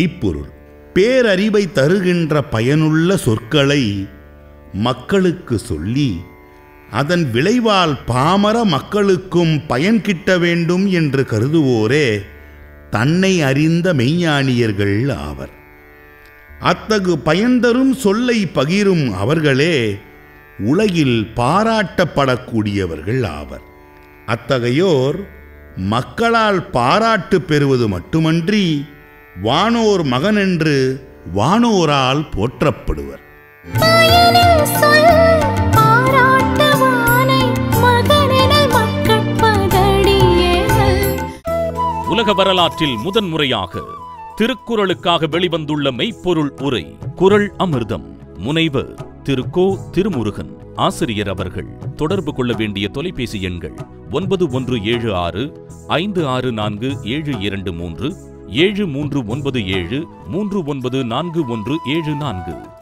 மெய்ப்பொருள் பேரறிவை தருகின்ற பயனுள்ள சொற்களை மக்களுக்கு சொல்லி அதன் விளைவால் பாமர மக்களுக்கும் பயன் கிட்ட வேண்டும் என்று கருதுவோரே தன்னை அறிந்த மெய்ஞானியர்கள் ஆவர் அத்தகு பயன்தரும் சொல்லை பகிரும் அவர்களே உலகில் பாராட்டப்படக்கூடியவர்கள் ஆவர் அத்தகையோர் மக்களால் பாராட்டு பெறுவது மட்டுமன்றி வானோர் மகனென்று வானோரால் போற்றப்படுவர் பயனில் சொல் பாராட்டுவானை மகனென மக்கட்பதடியேகள் உலக வரலாற்றில் முதன்முறையாக திருக்குறளுக்காக வெளிவந்துள்ள மெய்ப்பொருள் உரை குறள் அமிர்தம் முனைவர் திரு கோ திருமுருகன் ஆசிரியர் அவர்கள் தொடர்பு கொள்ள வேண்டிய தொலைபேசி எண்கள் ஒன்பது ஒன்று ஏழு ஆறு ஐந்து ஆறு நான்கு ஏழு இரண்டு மூன்று ஏழு மூன்று ஒன்பது ஏழு மூன்று ஒன்பது நான்கு ஒன்று ஏழு நான்கு